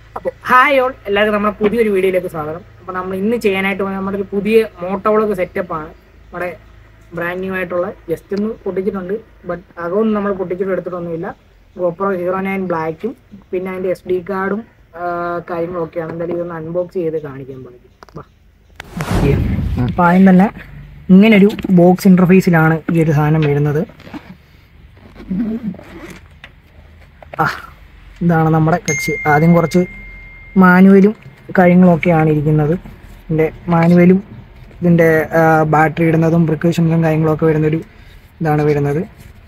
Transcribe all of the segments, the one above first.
അപ്പോൾ hi all എല്ലാവർക്കും നമ്മുടെ പുതിയൊരു വീഡിയോയിലേക്ക് സ്വാഗതം അപ്പോൾ നമ്മൾ ഇന്ന് ചെയ്യാനായിട്ട് പോകുന്നത് നമ്മുടെ ഒരു പുതിയ മോട്ടോളൊക്കെ സെറ്റപ്പാണ് നമ്മുടെ ബ്രാൻഡ് ന്യൂ ആയിട്ടുള്ള ജസ്റ്റ് ഒന്ന് പൊട്ടിച്ചിട്ടുണ്ട് ബട്ട് അകമൊന്നും നമ്മൾ പൊട്ടിച്ചിട്ട് എടുത്തിട്ടൊന്നുമില്ല ഗോപ്രോ ഹീറോ നയൻ ബ്ലാക്കും പിന്നെ അതിൻ്റെ എസ് ഡി കാർഡും കാര്യങ്ങളും ഒക്കെയാണ് എന്തായാലും ഇതൊന്ന് അൺബോക്സ് ചെയ്ത് കാണിക്കാൻ പോകുന്നത് അപ്പോൾ ആദ്യം തന്നെ ഇങ്ങനൊരു ബോക്സ് ഇൻ്റർഫേസിലാണ് ഈ ഒരു സാധനം വരുന്നത് ആ ഇതാണ് നമ്മുടെ കക്ഷി ആദ്യം കുറച്ച് മാനുവലും കാര്യങ്ങളൊക്കെയാണ് ഇരിക്കുന്നത് ഇതിൻ്റെ മാനുവലും ഇതിൻ്റെ ബാറ്ററി ഇടുന്നതും പ്രിക്കോഷൻസും കാര്യങ്ങളൊക്കെ വരുന്നൊരു ഇതാണ് വരുന്നത്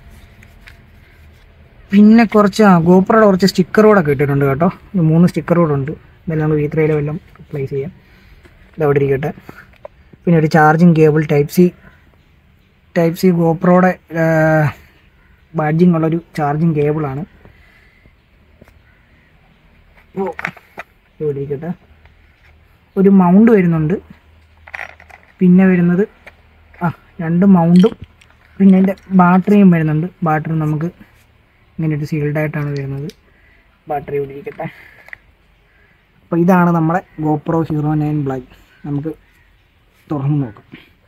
പിന്നെ കുറച്ച് ആ ഗോപ്രയുടെ കുറച്ച് സ്റ്റിക്കറോടൊക്കെ ഇട്ടിട്ടുണ്ട് കേട്ടോ ഈ മൂന്ന് സ്റ്റിക്കറോടുണ്ട് ഇതെല്ലാം നമ്മൾ വീത്രയിലെ വല്ലതും പ്ലേസ് ചെയ്യാം ഇത് അവിടെ ഇരിക്കട്ടെ പിന്നെ ഒരു charging cable type C type C ഗോപ്രോയുടെ ബാഡ്ജിങ് ഉള്ളൊരു ചാർജിങ് കേബിളാണ് ഓ ഇവിടെ ഇരിക്കട്ടെ ഒരു മൗണ്ട് വരുന്നുണ്ട് പിന്നെ വരുന്നത് ആ രണ്ട് മൗണ്ടും പിന്നെ അതിൻ്റെ ബാറ്ററിയും വരുന്നുണ്ട് ബാറ്ററി നമുക്ക് ഇങ്ങനെ ഒരു സീൽഡായിട്ടാണ് വരുന്നത് ബാറ്ററി ഇവിടെ ഇരിക്കട്ടെ അപ്പോൾ ഇതാണ് നമ്മുടെ ഗോപ്രോ ഹീറോ നയൻ ബ്ലാക്ക് നമുക്ക് തുറന്ന് നോക്കാം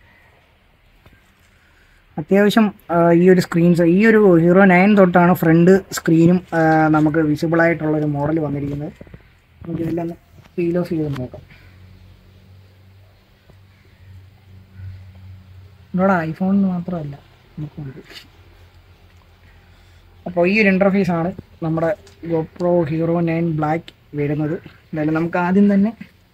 അത്യാവശ്യം ആ, ഈ ഒരു സ്ക്രീൻസ് ഈ ഒരു ഹീറോ നയൻ തൊട്ടാണ് ഫ്രണ്ട് സ്ക്രീനും ആ, നമുക്ക് വിസിബിൾ ആയിട്ടുള്ള ഒരു മോഡൽ വന്നിരിക്കുന്നത് നമുക്ക് ഇതെല്ലാം ഒന്ന് ഫീൽ ഓഫ് ചെയ്ത് നോക്കാം ഇവിടെ ഐഫോണിന് മാത്രമല്ല നമുക്കുണ്ട് അപ്പോൾ ഈ ഒരു ഇൻ്റർഫേസ് ആണ് നമ്മുടെ ഗോപ്രോ ഹീറോ നയൻ ബ്ലാക്ക് വരുന്നത് എന്തായാലും നമുക്ക് ആദ്യം തന്നെ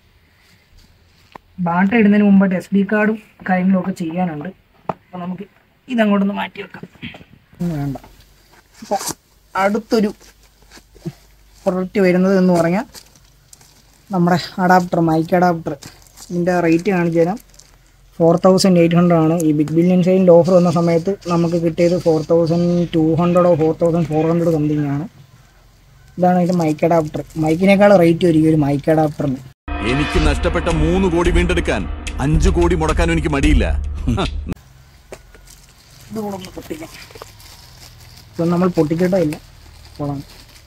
ബാറ്ററി ഇടുന്നതിന് മുമ്പായിട്ട് എസ് ഡി കാർഡും കാര്യങ്ങളും ഒക്കെ ചെയ്യാനുണ്ട് അപ്പോൾ നമുക്ക് ഇതങ്ങോട്ടൊന്ന് മാറ്റി വെക്കാം ഒന്നും വേണ്ട അപ്പോൾ അടുത്തൊരു പ്രൊഡക്റ്റ് വരുന്നത് എന്ന് പറഞ്ഞാൽ നമ്മുടെ അഡാപ്റ്റർ മൈക്ക് അഡാപ്റ്റർ ഇതിൻ്റെ റേറ്റ് കാണിച്ചു തരാം ഫോർ തൗസൻഡ് എയ്റ്റ് ഹൺഡ്രഡ് ആണ് ഈ ബിഗ് ബില്യൺ സെയിലിൻ്റെ ഓഫർ വന്ന സമയത്ത് നമുക്ക് കിട്ടിയത് ഫോർ തൗസൻഡ് ടു ഹൺഡ്രഡോ four thousand four hundred something ആണ് ഇതാണ് ഇതിൻ്റെ മൈക്ക് അഡാപ്റ്റർ മൈക്കിനേക്കാൾ റേറ്റ് വരും ഈ ഒരു മൈക്ക് അഡാപ്റ്ററിന് എനിക്ക് നഷ്ടപ്പെട്ട മൂന്ന് കോടി വീണ്ടെടുക്കാൻ അഞ്ചു കോടി മുടക്കാനും എനിക്ക് മടിയില്ല ഇതുകൂടെ ഒന്ന് പൊട്ടിക്കാം ഇതൊന്നും നമ്മൾ പൊട്ടിച്ചിട്ടോ ഇല്ല പോളാണ്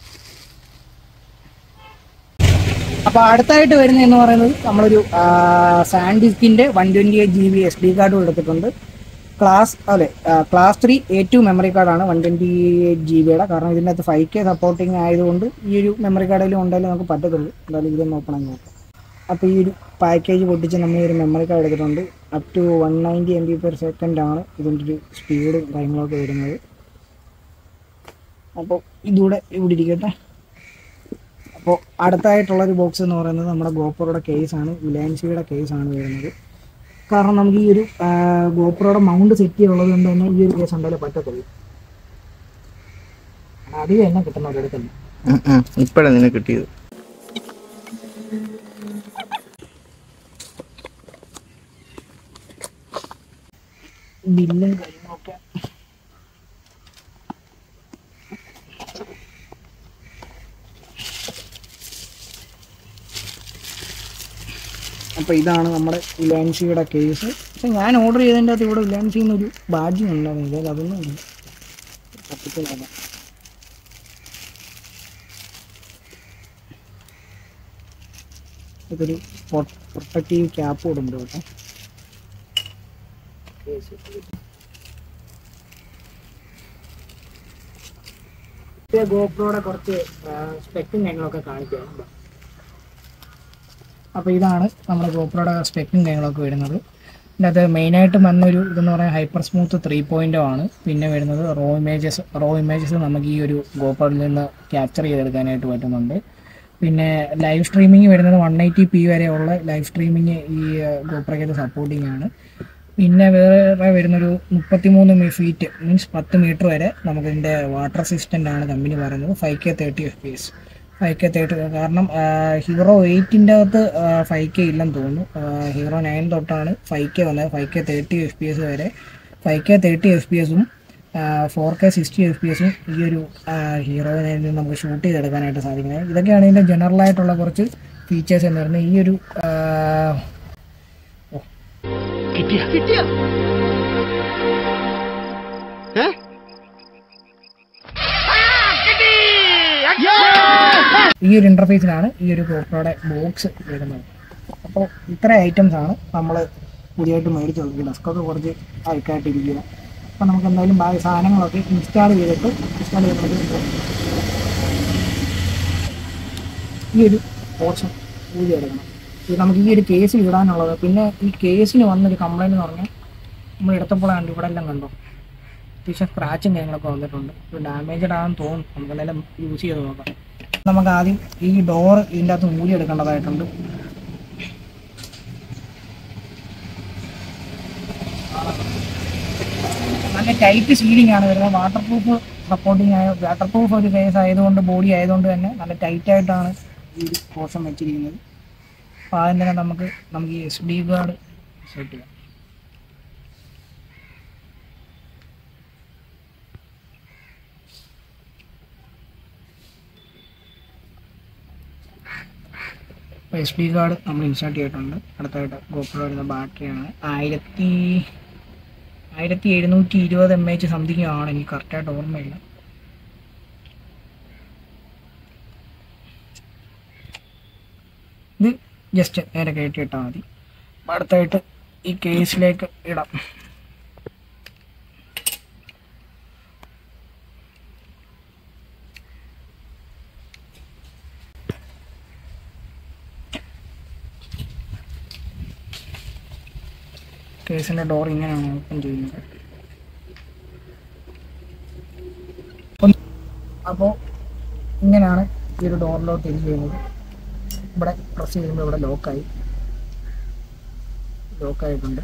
അപ്പൊ അടുത്തായിട്ട് വരുന്നത് എന്ന് പറയുന്നത് നമ്മളൊരു സാൻഡിസ്കിന്റെ one twenty eight G B S D കാർഡും എടുത്തിട്ടുണ്ട് ക്ലാസ് അതെ class three A two memory കാർഡാണ് വൺ ട്വന്റി എയ്റ്റ് ജി ബിയുടെ കാരണം ഇതിൻ്റെ അകത്ത് ഫൈവ് കെ സപ്പോർട്ടിങ് ആയതുകൊണ്ട് ഈ ഒരു മെമ്മറി കാർഡിലും ഉണ്ടെങ്കിലും നമുക്ക് പറ്റത്തുള്ളൂ എന്തായാലും ഇതൊന്ന് ഓപ്പൺ ആക്കി നോക്കാം അപ്പോൾ ഈ ഒരു പാക്കേജ് പൊട്ടിച്ച് നമ്മൾ ഈ ഒരു മെമ്മറി കാർഡ് എടുത്തിട്ടുണ്ട് up to one ninety M B per second ആണ് ഇതിൻ്റെ ഒരു സ്പീഡും കാര്യങ്ങളൊക്കെ വരുന്നത് അപ്പോൾ ഇതൂടെ ഇവിടെ ഇരിക്കട്ടെ അപ്പോൾ അടുത്തായിട്ടുള്ള ഒരു ബോക്സ് എന്ന് പറയുന്നത് നമ്മുടെ ഗോപ്രോയുടെ കേസാണ് വിലാൻസിയുടെ കേസാണ് വരുന്നത് കാരണം നമുക്ക് ഈ ഒരു ആ, ഗോപ്രോയുടെ മൗണ്ട് സെറ്റ് ചെയ്യുള്ളത് കൊണ്ട് തന്നെ ഈ ഒരു കേസ് ഉണ്ടായാലേ പറ്റത്തുള്ളൂ അധികം എന്നെ കിട്ടുന്ന ഒരിടത്തല്ല ഇപ്പഴാ നിന്നെ കിട്ടിയത് ബില്ലും കാര്യങ്ങളൊക്കെ അപ്പോൾ ഇതാണ് നമ്മുടെ ഇലാൻസിയുടെ കേസ് പക്ഷെ ഞാൻ ഓർഡർ ചെയ്തതിൻ്റെ അകത്ത് ഇവിടെ ഇലാൻസിന്ന് ഒരു ബാഡ്ജിങ് ഉണ്ടായിരുന്നു ഇതിൽ അതൊന്നും ഇല്ല തപ്പിക്കൊള്ളാം ഇതൊരു പ്രൊട്ടക്റ്റീവ് ക്യാപ്പ് കൂടെ ഉണ്ട് കേട്ടോ ഗോപ്രോയുടെ കുറച്ച് സ്പെക്കും കാര്യങ്ങളൊക്കെ കാണിക്കാം അപ്പോൾ ഇതാണ് നമ്മുടെ ഗോപ്രോയുടെ സ്പെക്കും കാര്യങ്ങളൊക്കെ വരുന്നത് ഇതിനകത്ത് മെയിനായിട്ട് വന്നൊരു ഇതെന്ന് പറയാൻ ഹൈപ്പർ സ്മൂത്ത് ത്രീ പോയിൻ്റോ ആണ് പിന്നെ വരുന്നത് റോ ഇമേജസ് റോ ഇമേജസ് നമുക്ക് ഈ ഒരു ഗോപ്രോയിൽ നിന്ന് ക്യാപ്ചർ ചെയ്തെടുക്കാനായിട്ട് പറ്റുന്നുണ്ട് പിന്നെ ലൈവ് സ്ട്രീമിംഗ് വരുന്നത് വൺ എയ്റ്റി പി വരെയുള്ള ലൈവ് സ്ട്രീമിംഗ് ഈ ഗോപ്രോയ്ക്ക് സപ്പോർട്ടിംഗ് ആണ് പിന്നെ വേറെ വരുന്നൊരു മുപ്പത്തിമൂന്ന് ഫീറ്റ് മീൻസ് പത്ത് മീറ്റർ വരെ നമുക്ക് ഇതിൻ്റെ വാട്ടർ അസിസ്റ്റൻ്റ് ആണ് കമ്പനി പറയുന്നത് five K thirty F P S five K thirty കാരണം ഹീറോ എയ്റ്റിൻ്റെ അകത്ത് ഫൈവ് കെ ഇല്ലെന്ന് തോന്നുന്നു ഹീറോ നയൻ തൊട്ടാണ് ഫൈവ് കെ വന്നത് five K thirty F P S വരെ five K thirty F P എസും four K sixty F P എസും ഈ ഒരു ഹീറോ നയനിൽ നിന്ന് നമുക്ക് ഷൂട്ട് ചെയ്തെടുക്കാനായിട്ട് സാധിക്കുന്നത് ഇതൊക്കെയാണ് ഇതിൻ്റെ ജനറൽ ആയിട്ടുള്ള കുറച്ച് ഫീച്ചേഴ്സ് എന്ന് പറയുന്നത് ഈ ഒരു ആ, ഈ ഒരു ഇൻ്റർഫേസിലാണ് ഈ ഒരു ഗോപ്രോയുടെ ബോക്സ് വരുന്നത് അപ്പോൾ ഇത്ര ഐറ്റംസ് ആണ് നമ്മൾ പുതിയതായിട്ട് മേടിച്ചുള്ളത് ഈ ഡെസ്കൊക്കെ കുറച്ച് അഴുക്കായിട്ടിരിക്കുക അപ്പോൾ നമുക്ക് എന്തായാലും ബാക്കി സാധനങ്ങളൊക്കെ ഇൻസ്റ്റാൾ ചെയ്തിട്ട് ഇൻസ്റ്റാൾ ചെയ്തിട്ട് ഈ ഒരു പോർഷൻ ഊരി എടുക്കണം ഇത് നമുക്ക് ഈ ഒരു കേസിൽ ഇടാനുള്ളത് പിന്നെ ഈ കേസിന് വന്നൊരു കംപ്ലൈൻറ്റ് എന്ന് പറഞ്ഞാൽ നമ്മൾ എടുത്തപ്പോഴാണ് ഇവിടെ എല്ലാം കണ്ടോ അത്യാവശ്യം സ്ക്രാച്ചും കാര്യങ്ങളൊക്കെ വന്നിട്ടുണ്ട് ഡാമേജഡ് ആണെന്ന് തോന്നുന്നു നമുക്ക് എന്തായാലും യൂസ് ചെയ്ത് നോക്കാം നമുക്ക് ആദ്യം ഈ ഡോർ ഇതിൻ്റെ അകത്ത് ഊരി എടുക്കേണ്ടതായിട്ടുണ്ട് നല്ല ടൈറ്റ് സീലിംഗ് ആണ് വരുന്നത് വാട്ടർ പ്രൂഫ് സപ്പോർട്ടിങ് ആയ വാട്ടർ പ്രൂഫ് ഒരു കേസ് ആയതുകൊണ്ട് ബോഡി ആയതുകൊണ്ട് തന്നെ നല്ല ടൈറ്റ് ആയിട്ടാണ് ഈ ഒരു പോർഷൻ വെച്ചിരിക്കുന്നത് അപ്പോൾ ആദ്യം തന്നെ നമുക്ക് നമുക്ക് ഈ എസ് ഡി കാർഡ് സെറ്റ് ചെയ്യാം അപ്പോൾ എസ് ഡി കാർഡ് നമ്മൾ ഇൻസ്റ്റാർട്ട് ചെയ്തിട്ടുണ്ട് അടുത്തായിട്ട് ഗോപ്രോ വരുന്ന ബാറ്ററിയാണ് ആയിരത്തി ആയിരത്തി എഴുന്നൂറ്റി ഇരുപത് എം എച്ച് സംതിങ് ആണ് എനിക്ക് കറക്റ്റായിട്ട് ഓർമ്മയില്ല ഇത് ജസ്റ്റ് നേരെ കയറ്റി ഇട്ടാൽ മതി അപ്പോൾ അടുത്തായിട്ട് ഈ കേസിലേക്ക് ഇടാം കേസിൻ്റെ ഡോർ ഇങ്ങനെയാണ് ഓപ്പൺ ചെയ്യുന്നത് അപ്പോൾ ഇങ്ങനെയാണ് ഈ ഒരു ഡോറിലോട്ട് ഇത് ചെയ്യുന്നത് ഇവിടെ പ്രസ് ചെയ്യുമ്പോൾ ഇവിടെ ലോക്കായി ലോക്കായിട്ടുണ്ട്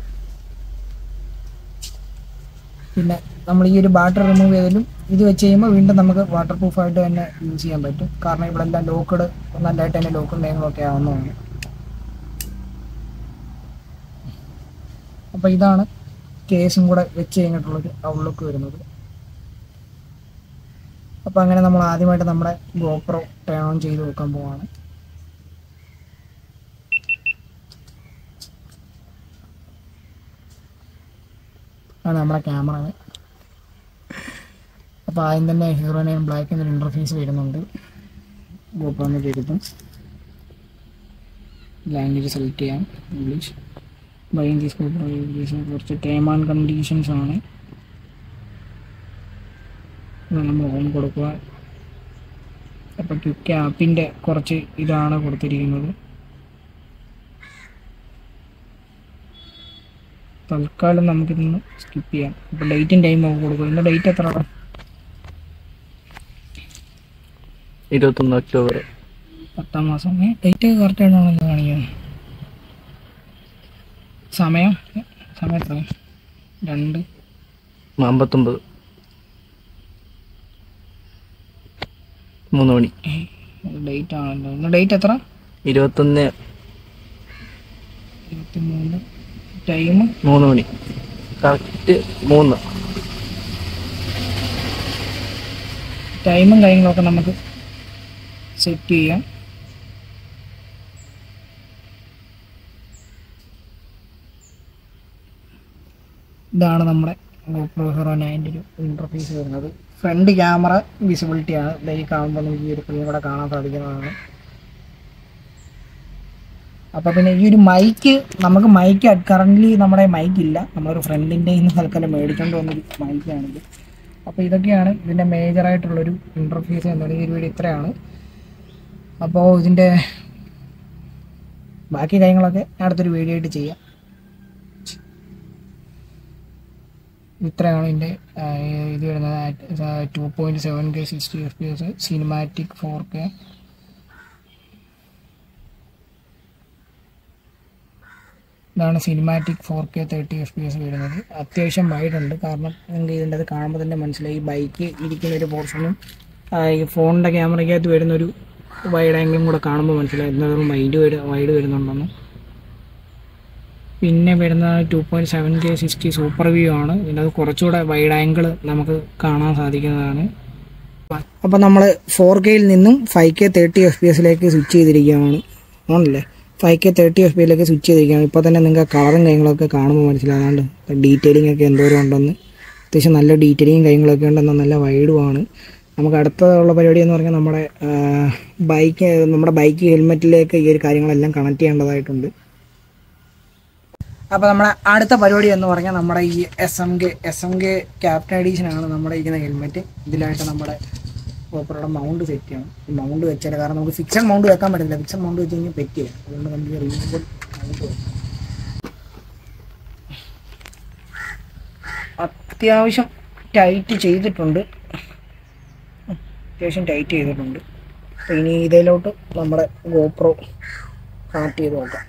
പിന്നെ നമ്മൾ ഈ ഒരു ബാറ്ററി റിമൂവ് ചെയ്താലും ഇത് വെച്ച് കഴിയുമ്പോൾ വീണ്ടും നമുക്ക് വാട്ടർ പ്രൂഫായിട്ട് തന്നെ യൂസ് ചെയ്യാൻ പറ്റും കാരണം ഇവിടെ എല്ലാം ലോക്കഡ് നല്ലതായിട്ട് തന്നെ ലോക്കും കാര്യങ്ങളൊക്കെ ആവുന്നതാണ് അപ്പോൾ ഇതാണ് കേസും കൂടെ വെച്ച് കഴിഞ്ഞിട്ടുള്ളൊരു ഔട്ട്ലുക്ക് വരുന്നത് അപ്പോൾ അങ്ങനെ നമ്മൾ ആദ്യമായിട്ട് നമ്മുടെ ഗോപ്രോ ടേൺ ഓൺ ചെയ്ത് നോക്കാൻ പോവാണ് ആണ് നമ്മുടെ ക്യാമറ അപ്പോൾ ആദ്യം തന്നെ ഹീറോ നെയിം ബ്ലാക്ക് എന്നൊരു ഇൻ്റർഫേസ് വരുന്നുണ്ട് ഗോപ്രോന്ന് ചെയ്തിട്ടും ലാംഗ്വേജ് സെലക്ട് ചെയ്യാം ഇംഗ്ലീഷ് ബൈങ് ദീസ് ഇംഗ്ലീഷ് കുറച്ച് ടേം ആൻഡ് കണ്ടീഷൻസ് ആണ് ഇത് നമ്മൾ ഓൺ കൊടുക്കുക അപ്പോൾ ക്വിക്ക് ആപ്പിൻ്റെ കുറച്ച് ഇതാണ് കൊടുത്തിരിക്കുന്നത് തൽക്കാലം നമുക്കിതൊന്ന് സ്കിപ്പ് ചെയ്യാം ഇപ്പോൾ ഡേറ്റും ടൈമും ഒക്കെ കൊടുക്കും ഇന്ന് ഡേറ്റ് എത്ര ഇരുപത്തൊന്ന് ഒക്ടോബർ പത്താം മാസം ഡേറ്റ് കറക്റ്റ് ആയിട്ടാണോ എന്ന് കാണിക്കുന്നത് സമയം സമയം എത്ര രണ്ട് അമ്പത്തൊമ്പത് മൂന്ന് മണി ഡേറ്റ് ആണല്ലോ ഇന്ന് ഡേറ്റ് എത്ര ഇരുപത്തൊന്ന് ഇരുപത്തി മൂന്ന് ടൈം മൂന്ന് മണി കറക്റ്റ് മൂന്ന് ടൈമും കാര്യങ്ങളൊക്കെ നമുക്ക് സെറ്റ് ചെയ്യാം ഇതാണ് നമ്മുടെ GoPro Hero 9 ഒരു ഇൻ്റർഫേസ് വരുന്നത് ഫ്രണ്ട് ക്യാമറ വിസിബിലിറ്റി ആണ് ദേ ഈ കാണുമ്പോൾ നമുക്ക് ഈ ഒരു സ്ക്രീൻ കൂടെ കാണാൻ സാധിക്കുന്നതാണ് അപ്പോൾ പിന്നെ ഈ ഒരു മൈക്ക് നമുക്ക് മൈക്ക് കറൻ്റ്ലി നമ്മുടെ മൈക്ക് ഇല്ല നമ്മളൊരു ഫ്രണ്ടിൻ്റെ ഇന്ന് തൽക്കാലം മേടിച്ചുകൊണ്ട് വന്നൊരു മൈക്കാണിത് അപ്പോൾ ഇതൊക്കെയാണ് ഇതിൻ്റെ മേജറായിട്ടുള്ളൊരു ഇൻ്റർഫേസ് എന്നുള്ള ഈ ഒരു വീഡിയോ ഇത്രയാണ് അപ്പോൾ ഇതിൻ്റെ ബാക്കി കാര്യങ്ങളൊക്കെ അടുത്തൊരു വീഡിയോ ആയിട്ട് ചെയ്യാം ഇത്രയാണ് ഇതിൻ്റെ ഇത് വരുന്നത് two point seven K sixty F P S cinematic four K ഇതാണ് cinematic four K thirty F P S വരുന്നത് അത്യാവശ്യം വൈഡ് ഉണ്ട് കാരണം നിങ്ങൾക്ക് ഇതിൻ്റെ അത് കാണുമ്പോൾ തന്നെ മനസ്സിലായി ഈ ബൈക്ക് ഇരിക്കുന്ന ഒരു പോർഷനും ഈ ഫോണിൻ്റെ ക്യാമറയ്ക്കകത്ത് വരുന്നൊരു വൈഡ് ആംഗിളും കൂടെ കാണുമ്പോൾ മനസ്സിലായി എന്തായാലും വൈഡ് വരും വൈഡ് വരുന്നുണ്ടെന്ന് പിന്നെ വരുന്ന two point seven K sixty super view ആണ് ഇതിൻ്റെ അത് കുറച്ചുകൂടെ വൈഡ് ആംഗിൾ നമുക്ക് കാണാൻ സാധിക്കുന്നതാണ് അപ്പോൾ നമ്മൾ ഫോർ കെയിൽ നിന്നും five K thirty F P എസിലേക്ക് സ്വിച്ച് ചെയ്തിരിക്കുകയാണ് ആണല്ലേ ഫൈവ് കെ തേർട്ടി എഫ് പിയിലേക്ക് സ്വിച്ച് ചെയ്തിരിക്കുകയാണ് ഇപ്പോൾ തന്നെ നിങ്ങൾക്ക് കളറും കാര്യങ്ങളൊക്കെ കാണുമ്പോൾ മനസ്സിലാകാണ്ട് ഡീറ്റെയിലിംഗ് ഒക്കെ എന്തോരം ഉണ്ടെന്ന് അത്യാവശ്യം നല്ല ഡീറ്റെയിലിംഗ് കാര്യങ്ങളൊക്കെ ഉണ്ട് എന്നാൽ നല്ല വൈഡുമാണ് നമുക്ക് അടുത്തുള്ള പരിപാടി എന്ന് പറഞ്ഞാൽ നമ്മുടെ ബൈക്ക് നമ്മുടെ ബൈക്ക് ഹെൽമെറ്റിലേക്ക് ഈ ഒരു കാര്യങ്ങളെല്ലാം കണക്ട് ചെയ്യേണ്ടതായിട്ടുണ്ട് അപ്പോൾ നമ്മുടെ അടുത്ത പരിപാടി എന്ന് പറഞ്ഞാൽ നമ്മുടെ ഈ S M K S M K captain എഡീഷനാണ് നമ്മുടെ ഇരിക്കുന്ന ഹെൽമെറ്റ് ഇതിലായിട്ട് നമ്മുടെ പ്രോപ്പറുടെ മൗണ്ട് സെറ്റ് ചെയ്യണം ഈ മൗണ്ട് വെച്ചാൽ കാരണം നമുക്ക് ഫിക്സഡ് മൗണ്ട് വെക്കാൻ പറ്റില്ല ഫിക്സഡ് മൗണ്ട് വെച്ച് കഴിഞ്ഞാൽ പറ്റില്ല അതുകൊണ്ട് നമുക്ക് റീസൺ മൗണ്ട് വെക്കാം അത്യാവശ്യം ടൈറ്റ് ചെയ്തിട്ടുണ്ട് അത്യാവശ്യം ടൈറ്റ് ചെയ്തിട്ടുണ്ട് അപ്പോൾ ഇനി ഇതിലോട്ട് നമ്മുടെ ഗോപ്രോ കണക്ട് ചെയ്ത് നോക്കാം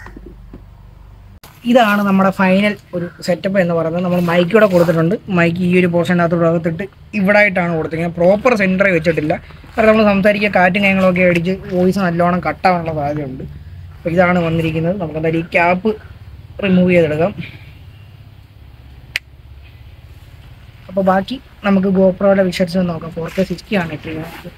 ഇതാണ് നമ്മുടെ ഫൈനൽ ഒരു സെറ്റപ്പ് എന്ന് പറയുന്നത് നമ്മൾ മൈക്ക് ഇവിടെ കൊടുത്തിട്ടുണ്ട് മൈക്ക് ഈ ഒരു പോർഷൻ്റെ അകത്ത് ഭാഗത്തിട്ട് ഇവിടെ ആയിട്ടാണ് കൊടുത്തിരിക്കുന്നത് പ്രോപ്പർ സെൻറ്ററിൽ വെച്ചിട്ടില്ല കാരണം നമ്മൾ സംസാരിക്കുക കാറ്റും കാര്യങ്ങളൊക്കെ അടിച്ച് വോയിസ് നല്ലോണം കട്ടാവാനുള്ള സാധ്യതയുണ്ട് അപ്പോൾ ഇതാണ് വന്നിരിക്കുന്നത് നമുക്ക് എന്തായാലും ഈ ക്യാപ്പ് റിമൂവ് ചെയ്തെടുക്കാം അപ്പോൾ ബാക്കി നമുക്ക് ഗോപ്രോയുടെ വിഷ്വൽസ് നോക്കാം ഫോർ കെ സിക്സ്റ്റി ആണ് ഇട്ടിരിക്കുന്നത്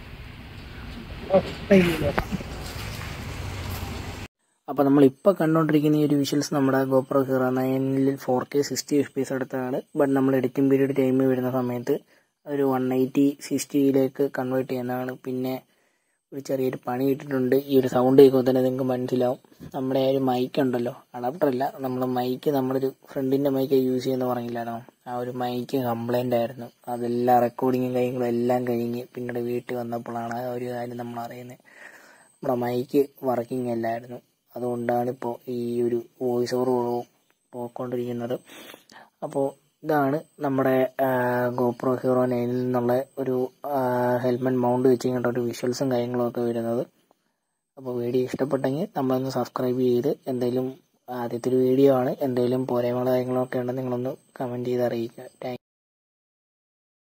അപ്പോൾ നമ്മൾ ഇപ്പോൾ കണ്ടുകൊണ്ടിരിക്കുന്ന ഈ ഒരു വിഷ്വൽസ് നമ്മുടെ ഗോപ്രോ ഹീറോ നയനിൽ four K sixty F P S എടുത്തതാണ് ബട്ട് നമ്മൾ എഡിറ്റിംഗ് പീരീഡ് ടൈം വരുന്ന സമയത്ത് ഒരു വൺ എയ്റ്റി സിക്സ്റ്റിയിലേക്ക് കൺവേർട്ട് ചെയ്യുന്നതാണ് പിന്നെ ഒരു ചെറിയൊരു പണി ഇട്ടിട്ടുണ്ട് ഈ ഒരു സൗണ്ട് കേൾക്കുമ്പോൾ തന്നെ നിങ്ങൾക്ക് മനസ്സിലാവും നമ്മുടെ ആ ഒരു മൈക്ക് ഉണ്ടല്ലോ അഡാപ്റ്റർ അല്ല നമ്മൾ മൈക്ക് നമ്മളൊരു ഫ്രണ്ടിൻ്റെ മൈക്ക് യൂസ് ചെയ്യുന്ന പറഞ്ഞില്ലായിരുന്നോ ആ ഒരു മൈക്ക് കംപ്ലൈൻ്റ് ആയിരുന്നു അതെല്ലാം റെക്കോർഡിങ്ങും കാര്യങ്ങളും എല്ലാം കഴിഞ്ഞ് പിന്നീട് വീട്ടിൽ വന്നപ്പോഴാണ് ആ ഒരു കാര്യം നമ്മൾ അറിയുന്നത് നമ്മുടെ മൈക്ക് വർക്കിംഗ് അല്ലായിരുന്നു അതുകൊണ്ടാണ് ഇപ്പോൾ ഈ ഒരു വോയിസ് ഓവർ പോയിക്കൊണ്ടിരിക്കുന്നത് അപ്പോൾ ഇതാണ് നമ്മുടെ ഗോപ്രോ ഹീറോ നൈനിൽ നിന്നുള്ള ഒരു ഹെൽമെറ്റ് മൗണ്ട് വെച്ച് കഴിഞ്ഞിട്ട് ഒരു വിഷ്വൽസും കാര്യങ്ങളും ഒക്കെ വരുന്നത് അപ്പോൾ വീഡിയോ ഇഷ്ടപ്പെട്ടെങ്കിൽ നമ്മളൊന്ന് സബ്സ്ക്രൈബ് ചെയ്ത് എന്തെങ്കിലും ആദ്യത്തെ ഒരു വീഡിയോ ആണ് എന്തെങ്കിലും പോരായ്മകളോ കാര്യങ്ങളൊക്കെ ഉണ്ടെങ്കിൽ നിങ്ങളൊന്ന് കമൻറ്റ് ചെയ്ത് അറിയിക്കുക താങ്ക്